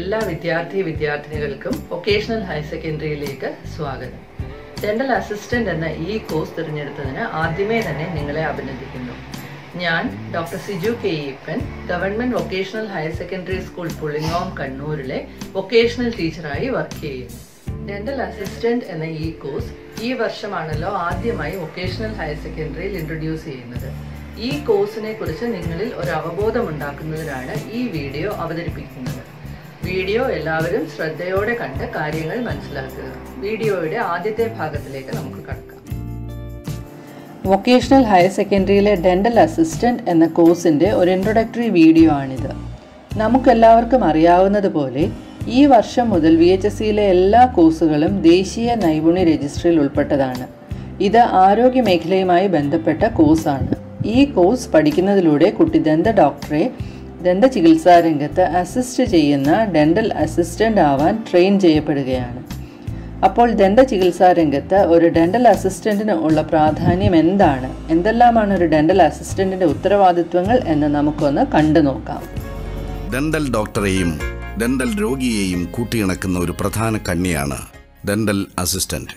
എല്ലാ വിദ്യാർത്ഥി വിദ്യാർത്ഥിനികൾക്കും vocational higher സെക്കൻഡറിയിലേക്ക് സ്വാഗതം ഡെന്റൽ അസിസ്റ്റന്റ് എന്ന ഈ കോഴ്സ് തിരഞ്ഞെടുത്തതിന് ആദ്യമേ തന്നെ നിങ്ങളെ അഭിനന്ദിക്കുന്നു ഞാൻ doctor Siju K Eapen government vocational higher secondary school Pulingome കണ്ണൂരിലെ വൊക്കേഷണൽ ടീച്ചറായി വർക്ക് ചെയ്യുന്നു ഡെന്റൽ അസിസ്റ്റന്റ് എന്ന ഈ കോഴ്സ് ഈ വർഷമാണല്ലോ ആദ്യമായി വൊക്കേഷണൽ ഹയർ സെക്കൻഡറിയിൽ ഇൻട്രൊഡ്യൂസ് ചെയ്യുന്നത് ഈ കോഴ്സിനെ കുറിച്ച് നിങ്ങളിൽ ഒരു അവബോധം ഉണ്ടാക്കുന്നതിനാണ് ഈ വീഡിയോ അവതരിപ്പിക്കുന്നത് വീഡിയോ എല്ലാവരും ശ്രദ്ധയോടെ കണ്ട് കാര്യങ്ങൾ മനസ്സിലാക്കുക വീഡിയോയുടെ ആദ്യത്തെ ഭാഗത്തിലേക്ക് നമുക്ക് കടക്കാം വൊക്കേഷണൽ ഹയർ സെക്കൻഡറിയിലെ ഡെന്റൽ അസിസ്റ്റന്റ് എന്ന കോഴ്സിന്റെ ഒരു ഇൻട്രൊഡക്ടറി വീഡിയോ ആണിത് നമുക്കെല്ലാവർക്കും അറിയാവുന്നതുപോലെ ഈ വർഷം മുതൽ വി എച്ച് എസ് സിയിലെ എല്ലാ കോഴ്സുകളും ദേശീയ നൈപുണ്യ രജിസ്ട്രിയിൽ ഉൾപ്പെട്ടതാണ് ഇത് ആരോഗ്യ മേഖലയുമായി ബന്ധപ്പെട്ട കോഴ്സാണ് ഈ കോഴ്സ് പഠിക്കുന്നതിലൂടെ കുട്ടി ദന്ത ഡോക്ടറെ ദന്ത ചികിത്സാ രംഗത്ത് അസിസ്റ്റ് ചെയ്യുന്ന ഡെന്റൽ അസിസ്റ്റന്റ് ആവാൻ ട്രെയിൻ ചെയ്യപ്പെടുകയാണ് അപ്പോൾ ദന്ത ചികിത്സാ രംഗത്ത് ഒരു ഡെന്റൽ അസിസ്റ്റന്റിന് ഉള്ള പ്രാധാന്യം എന്താണ് എന്തെല്ലാമാണ് ഒരു ഡെന്റൽ അസിസ്റ്റന്റിന്റെ ഉത്തരവാദിത്വങ്ങൾ എന്ന് നമുക്കൊന്ന് കണ്ടു നോക്കാം ഡെന്റൽ ഡോക്ടറെയും ഡെന്റൽ രോഗിയെയും കൂട്ടിയിണക്കുന്ന ഒരു പ്രധാന കണ്ണിയാണ് ഡെന്റൽ അസിസ്റ്റന്റ്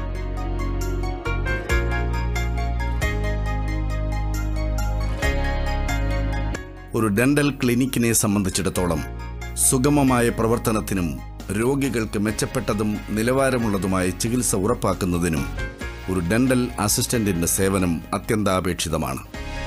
ഒരു ഡെന്റൽ ക്ലിനിക്കിനെ സംബന്ധിച്ചിടത്തോളം സുഗമമായ പ്രവർത്തനത്തിനും രോഗികൾക്ക് മെച്ചപ്പെട്ടതും നിലവാരമുള്ളതുമായ ചികിത്സ ഉറപ്പാക്കുന്നതിനും ഒരു ഡെന്റൽ അസിസ്റ്റന്റിന്റെ സേവനം അത്യന്താപേക്ഷിതമാണ്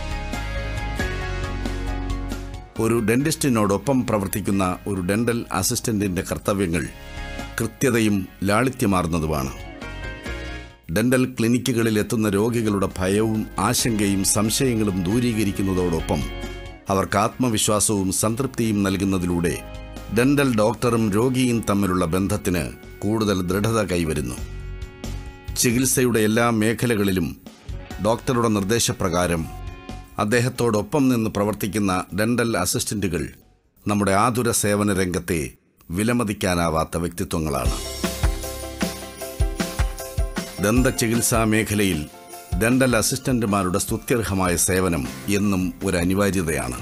ഒരു ഡെന്റിസ്റ്റിനോടൊപ്പം പ്രവർത്തിക്കുന്ന ഒരു ഡെന്റൽ അസിസ്റ്റന്റിന്റെ കർത്തവ്യങ്ങൾ കൃത്യതയും ലാളിത്യമാർന്നതുമാണ് ഡെന്റൽ ക്ലിനിക്കുകളിൽ എത്തുന്ന രോഗികളുടെ ഭയവും ആശങ്കയും സംശയങ്ങളും ദൂരീകരിക്കുന്നതോടൊപ്പം അവർക്ക് ആത്മവിശ്വാസവും സംതൃപ്തിയും നൽകുന്നതിലൂടെ ഡെന്റൽ ഡോക്ടറും രോഗിയും തമ്മിലുള്ള ബന്ധത്തിന് കൂടുതൽ ദൃഢത കൈവരുന്നു ചികിത്സയുടെ എല്ലാ മേഖലകളിലും ഡോക്ടറുടെ നിർദ്ദേശപ്രകാരം അദ്ദേഹത്തോടൊപ്പം നിന്ന് പ്രവർത്തിക്കുന്ന ഡെന്റൽ അസിസ്റ്റന്റുകൾ നമ്മുടെ ആതുര സേവന രംഗത്തെ വിലമതിക്കാനാവാത്ത വ്യക്തിത്വങ്ങളാണ് ദന്ത ചികിത്സാ മേഖലയിൽ ഡെന്റൽ അസിസ്റ്റന്റുമാരുടെ സ്തുത്യർഹമായ സേവനം എന്നും ഒരു അനിവാര്യതയാണ്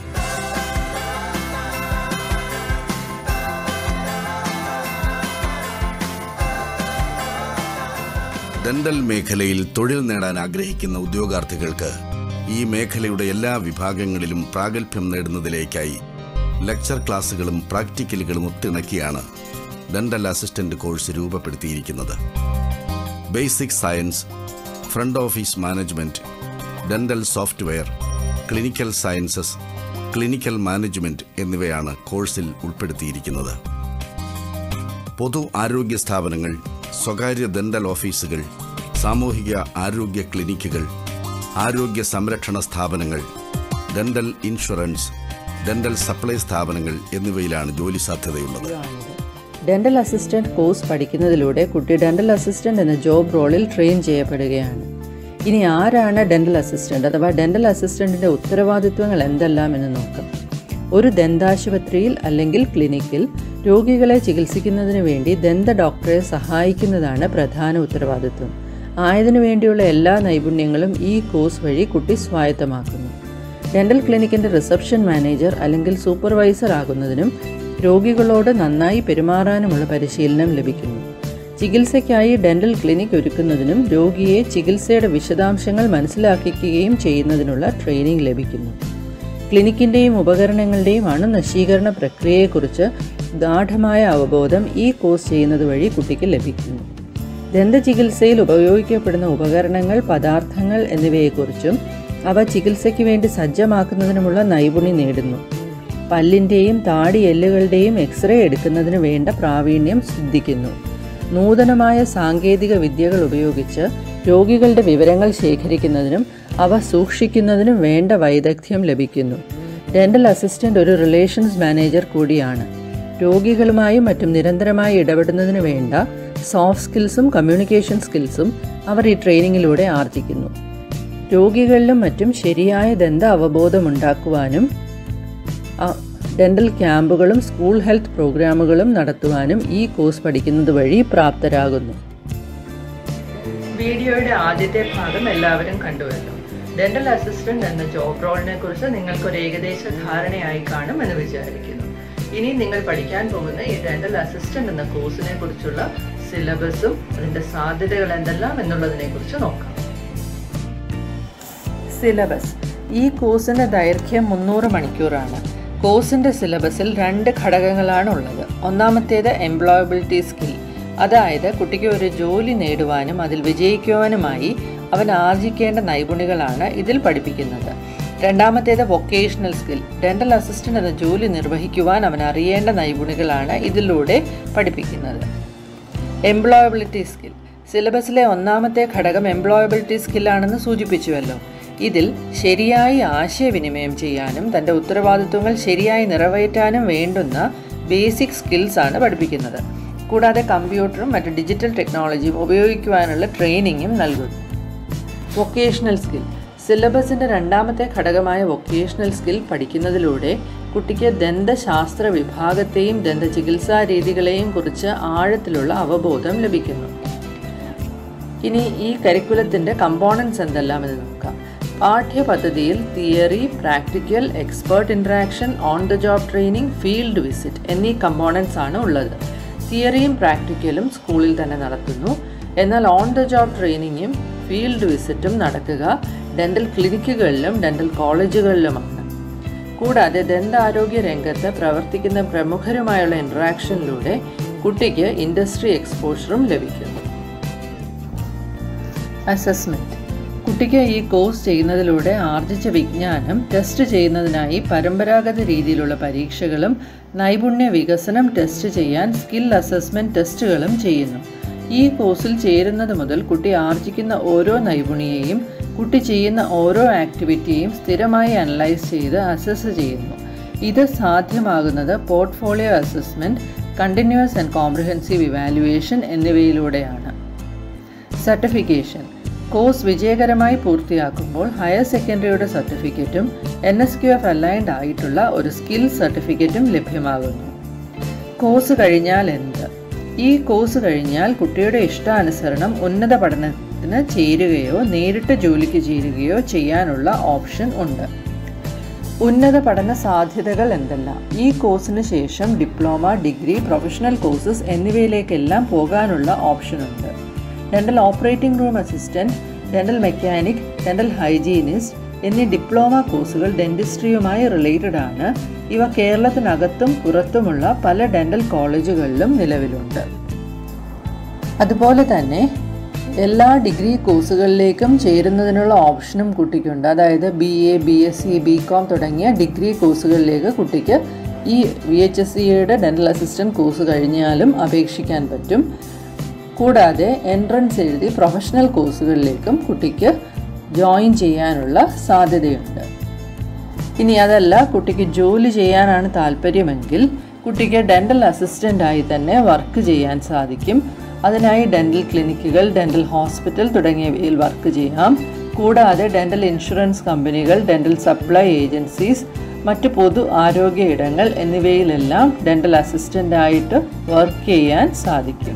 ഡെന്റൽ മേഖലയിൽ തൊഴിൽ നേടാൻ ആഗ്രഹിക്കുന്ന ഉദ്യോഗാർത്ഥികൾക്ക് ഈ മേഖലയുടെ എല്ലാ വിഭാഗങ്ങളിലും പ്രാഗൽഭ്യം നേടുന്നതിലേക്കായി ലെക്ചർ ക്ലാസുകളും പ്രാക്ടിക്കലുകളും ഒത്തിണക്കിയാണ് ഡെന്റൽ അസിസ്റ്റന്റ് കോഴ്സ് രൂപപ്പെടുത്തിയിരിക്കുന്നത് basic science front office management dental software clinical sciences clinical management എന്നിവയാണ് കോഴ്സിൽ ഉൾപ്പെടുത്തിയിരിക്കുന്നത് പൊതു ആരോഗ്യ സ്ഥാപനങ്ങൾ സ്വകാര്യ ദന്തൽ ഓഫീസുകൾ സാമൂഹിക ആരോഗ്യ ക്ലിനിക്കുകൾ ആരോഗ്യ സംരക്ഷണ സ്ഥാപനങ്ങൾ ഡെന്റൽ ഇൻഷുറൻസ് ഡെന്റൽ സപ്ലൈ സ്ഥാപനങ്ങൾ എന്നിവയിലാണ് ജോലി സാധ്യതയുള്ളത് ഡെന്റൽ അസിസ്റ്റന്റ് കോഴ്സ് പഠിക്കുന്നതിലൂടെ കുട്ടി ഡെന്റൽ അസിസ്റ്റന്റ് എന്ന ജോബ് റോളിൽ ട്രെയിൻ ചെയ്യപ്പെടുകയാണ് ഇനി ആരാണ് ഡെന്റൽ അസിസ്റ്റന്റ് അഥവാ ഡെന്റൽ അസിസ്റ്റന്റിന്റെ ഉത്തരവാദിത്വങ്ങൾ എന്തെല്ലാം എന്ന് നോക്കാം ഒരു ദന്താശുപത്രിയിൽ അല്ലെങ്കിൽ ക്ലിനിക്കിൽ രോഗികളെ ചികിത്സിക്കുന്നതിന് വേണ്ടി ദന്ത ഡോക്ടറെ സഹായിക്കുന്നതാണ് പ്രധാന ഉത്തരവാദിത്വം ആയതിനു വേണ്ടിയുള്ള എല്ലാ നൈപുണ്യങ്ങളും ഈ കോഴ്സ് വഴി കുട്ടി സ്വായത്തമാക്കുന്നു ഡെന്റൽ ക്ലിനിക്കിന്റെ റിസപ്ഷൻ മാനേജർ അല്ലെങ്കിൽ സൂപ്പർവൈസർ ആകുന്നതിനും രോഗികളോട് നന്നായി പെരുമാറാനുമുള്ള പരിശീലനം ലഭിക്കുന്നു ചികിത്സയ്ക്കായി ഡെന്റൽ ക്ലിനിക് ഒരുക്കുന്നതിനും രോഗിയെ ചികിത്സയുടെ വിശദാംശങ്ങൾ മനസ്സിലാക്കിക്കുകയും ചെയ്യുന്നതിനുള്ള ട്രെയിനിങ് ലഭിക്കുന്നു ക്ലിനിക്കിൻ്റെയും ഉപകരണങ്ങളുടെയും അണുനശീകരണ പ്രക്രിയയെക്കുറിച്ച് ഗാഠമായ അവബോധം ഈ കോഴ്സ് ചെയ്യുന്നത് വഴി കുട്ടിക്ക് ലഭിക്കുന്നു ദന്തചികിത്സയിൽ ഉപയോഗിക്കപ്പെടുന്ന ഉപകരണങ്ങൾ പദാർത്ഥങ്ങൾ എന്നിവയെക്കുറിച്ചും അവ ചികിത്സയ്ക്ക് വേണ്ടി സജ്ജമാക്കുന്നതിനുമുള്ള നൈപുണ്യം നേടുന്നു പല്ലിൻ്റെയും താടി എല്ലുകളുടെയും എക്സ്റേ എടുക്കുന്നതിന് വേണ്ട പ്രാവീണ്യം സിദ്ധിക്കുന്നു നൂതനമായ സാങ്കേതിക വിദ്യകൾ ഉപയോഗിച്ച് രോഗികളുടെ വിവരങ്ങൾ ശേഖരിക്കുന്നതിനും അവ സൂക്ഷിക്കുന്നതിനും വേണ്ട വൈദഗ്ധ്യം ലഭിക്കുന്നു ഡെന്റൽ അസിസ്റ്റന്റ് ഒരു റിലേഷൻസ് മാനേജർ കൂടിയാണ് രോഗികളുമായും മറ്റും നിരന്തരമായി ഇടപെടുന്നതിന് വേണ്ട സോഫ്റ്റ് സ്കിൽസും കമ്മ്യൂണിക്കേഷൻ സ്കിൽസും അവർ ഈ ട്രെയിനിങ്ങിലൂടെ ആർജിക്കുന്നു രോഗികളിലും മറ്റും ശരിയായ ദന്ത അവബോധം ഉണ്ടാക്കുവാനും ഡെന്റൽ ക്യാമ്പുകളും സ്കൂൾ ഹെൽത്ത് പ്രോഗ്രാമുകളും നടത്തുവാനും ഈ കോഴ്സ് പഠിക്കുന്നത് വഴി പ്രാപ്തരാകുന്നു വീഡിയോയുടെ ആദ്യത്തെ ഭാഗം എല്ലാവരും കണ്ടുവല്ലോ ഡെന്റൽ അസിസ്റ്റന്റ് എന്ന ജോബ് റോളിനെ കുറിച്ച് നിങ്ങൾക്ക് ഒരു ഏകദേശ ധാരണയായി കാണും എന്ന് വിചാരിക്കുന്നു ഇനി നിങ്ങൾ പഠിക്കാൻ പോകുന്ന ഈ ഡെന്റൽ അസിസ്റ്റന്റ് എന്ന കോഴ്സിനെ കുറിച്ചുള്ള സിലബസും അതിന്റെ സാധ്യതകൾ എന്തെല്ലാം എന്നുള്ളതിനെ കുറിച്ച് നോക്കാം സിലബസ് ഈ കോഴ്സിന്റെ ദൈർഘ്യം മുന്നൂറ് മണിക്കൂറാണ് കോഴ്സിന്റെ സിലബസിൽ രണ്ട് ഘടകങ്ങളാണ് ഉള്ളത് ഒന്നാമത്തേത് എംപ്ലോയബിലിറ്റി സ്കിൽ അതായത് കുട്ടിക്ക് ഒരു ജോലി നേടുവാനും അതിൽ വിജയിക്കുവാനുമായി അവൻ ആർജിക്കേണ്ട നൈപുണികളാണ് ഇതിൽ പഠിപ്പിക്കുന്നത് രണ്ടാമത്തേത് വൊക്കേഷണൽ സ്കിൽ ഡെന്റൽ അസിസ്റ്റന്റ് എന്ന ജോലി നിർവഹിക്കുവാൻ അവൻ അറിയേണ്ട നൈപുണികളാണ് ഇതിലൂടെ പഠിപ്പിക്കുന്നത് എംപ്ലോയബിലിറ്റി സ്കിൽ സിലബസിലെ ഒന്നാമത്തെ ഘടകം എംപ്ലോയബിലിറ്റി സ്കില്ലാണെന്ന് സൂചിപ്പിച്ചുവല്ലോ ഇതിൽ ശരിയായി ആശയവിനിമയം ചെയ്യാനും തൻ്റെ ഉത്തരവാദിത്വങ്ങൾ ശരിയായി നിറവേറ്റാനും വേണ്ടുന്ന ബേസിക് സ്കിൽസ് ആണ് പഠിപ്പിക്കുന്നത് കൂടാതെ കമ്പ്യൂട്ടറും മറ്റ് ഡിജിറ്റൽ ടെക്നോളജിയും ഉപയോഗിക്കുവാനുള്ള ട്രെയിനിങ്ങും നൽകുന്നു വൊക്കേഷണൽ സ്കിൽ സിലബസിൻ്റെ രണ്ടാമത്തെ ഘടകമായ വൊക്കേഷണൽ സ്കിൽ പഠിക്കുന്നതിലൂടെ കുട്ടിക്ക് ദന്തശാസ്ത്ര വിഭാഗത്തെയും ദന്ത ചികിത്സാ രീതികളെയും കുറിച്ച് ആഴത്തിലുള്ള അവബോധം ലഭിക്കുന്നു ഇനി ഈ കരിക്കുലത്തിൻ്റെ കമ്പോണൻസ് എന്തെല്ലാമെന്ന് നോക്കാം പാഠ്യപദ്ധതിയിൽ theory practical expert interaction on the job training field visit എന്നീ കമ്പോണൻസ് ആണ് ഉള്ളത് തിയറിയും പ്രാക്ടിക്കലും സ്കൂളിൽ തന്നെ നടത്തുന്നു എന്നാൽ ഓൺ ദ ജോബ് ട്രെയിനിങ്ങും ഫീൽഡ് വിസിറ്റും നടക്കുക ഡെന്റൽ ക്ലിനിക്കുകളിലും ഡെന്റൽ കോളേജുകളിലുമാണ് കൂടാതെ ദന്താരോഗ്യ രംഗത്ത് പ്രവർത്തിക്കുന്ന പ്രമുഖരുമായുള്ള ഇൻട്രാക്ഷനിലൂടെ കുട്ടിക്ക് ഇൻഡസ്ട്രി എക്സ്പോഷറും ലഭിക്കുന്നു അസസ്മെൻറ്റ് കുട്ടിക്ക് ഈ കോഴ്സ് ചെയ്യുന്നതിലൂടെ ആർജിച്ച വിജ്ഞാനം ടെസ്റ്റ് ചെയ്യുന്നതിനായി പരമ്പരാഗത രീതിയിലുള്ള പരീക്ഷകളും നൈപുണ്യ വികസനം ടെസ്റ്റ് ചെയ്യാൻ സ്കിൽ അസസ്മെൻറ്റ് ടെസ്റ്റുകളും ചെയ്യുന്നു ഈ കോഴ്സിൽ ചേരുന്നത് മുതൽ കുട്ടി ആർജിക്കുന്ന ഓരോ നൈപുണിയെയും കുട്ടി ചെയ്യുന്ന ഓരോ ആക്ടിവിറ്റിയെയും സ്ഥിരമായി അനലൈസ് ചെയ്ത് അസസ് ചെയ്യുന്നു ഇത് സാധ്യമാകുന്നത് portfolio assessment continuous and comprehensive evaluation എന്നിവയിലൂടെയാണ് സർട്ടിഫിക്കേഷൻ കോഴ്സ് വിജയകരമായി പൂർത്തിയാക്കുമ്പോൾ ഹയർ സെക്കൻഡറിയുടെ സർട്ടിഫിക്കറ്റും N S Q F aligned ആയിട്ടുള്ള ഒരു സ്കിൽ സർട്ടിഫിക്കറ്റും ലഭ്യമാകുന്നു കോഴ്സ് കഴിഞ്ഞാൽ എന്ത് ഈ കോഴ്സ് കഴിഞ്ഞാൽ കുട്ടിയുടെ ഇഷ്ടാനുസരണം ഉന്നത പഠനത്തിന് ചേരുകയോ നേരിട്ട് ജോലിക്ക് ചേരുകയോ ചെയ്യാനുള്ള ഓപ്ഷൻ ഉണ്ട് ഉന്നത പഠന സാധ്യതകൾ എന്തെല്ലാം ഈ കോഴ്സിന് ശേഷം ഡിപ്ലോമ ഡിഗ്രി പ്രൊഫഷണൽ കോഴ്സസ് എന്നിവയിലേക്കെല്ലാം പോകാനുള്ള ഓപ്ഷനുണ്ട് dental operating room assistant dental mechanic dental hygienist എന്നീ ഡിപ്ലോമ കോഴ്സുകൾ ഡെന്റിസ്ട്രിയുമായി റിലേറ്റഡ് ആണ് ഇവ കേരളത്തിനകത്തും പുറത്തുമുള്ള പല ഡെന്റൽ കോളേജുകളിലും നിലവിലുണ്ട് അതുപോലെ തന്നെ എല്ലാ ഡിഗ്രി കോഴ്സുകളിലേക്കും ചേരുന്നതിനുള്ള ഓപ്ഷനും കുട്ടിക്കുണ്ട് അതായത് B A B S C B com തുടങ്ങിയ ഡിഗ്രി കോഴ്സുകളിലേക്ക് കുട്ടിക്ക് ഈ വി എച്ച് എസ് സിയുടെ ഡെന്റൽ അസിസ്റ്റൻറ്റ് കോഴ്സ് കഴിഞ്ഞാലും അപേക്ഷിക്കാൻ പറ്റും കൂടാതെ എൻട്രൻസ് എഴുതി പ്രൊഫഷണൽ കോഴ്സുകളിലേക്കും കുട്ടിക്ക് ജോയിൻ ചെയ്യാനുള്ള സാധ്യതയുണ്ട് ഇനി അതല്ല കുട്ടിക്ക് ജോലി ചെയ്യാനാണ് താല്പര്യമെങ്കിൽ കുട്ടിക്ക് ഡെൻ്റൽ അസിസ്റ്റൻ്റായി തന്നെ വർക്ക് ചെയ്യാൻ സാധിക്കും അതിനായി ഡെൻ്റൽ ക്ലിനിക്കുകൾ ഡെൻ്റൽ ഹോസ്പിറ്റൽ തുടങ്ങിയവയിൽ വർക്ക് ചെയ്യാം കൂടാതെ ഡെൻ്റൽ ഇൻഷുറൻസ് കമ്പനികൾ ഡെൻ്റൽ സപ്ലൈ ഏജൻസീസ് മറ്റ് പൊതു ആരോഗ്യ ഇടങ്ങൾ എന്നിവയിലെല്ലാം ഡെൻ്റൽ അസിസ്റ്റൻ്റായിട്ട് വർക്ക് ചെയ്യാൻ സാധിക്കും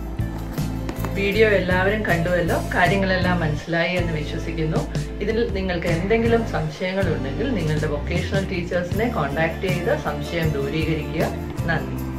വീഡിയോ എല്ലാവരും കണ്ടുവല്ലോ കാര്യങ്ങളെല്ലാം മനസ്സിലായി എന്ന് വിശ്വസിക്കുന്നു ഇതിൽ നിങ്ങൾക്ക് എന്തെങ്കിലും സംശയങ്ങൾ ഉണ്ടെങ്കിൽ നിങ്ങളുടെ വൊക്കേഷണൽ ടീച്ചേഴ്സിനെ കോൺടാക്ട് ചെയ്ത് സംശയം ദൂരീകരിക്കുക നന്ദി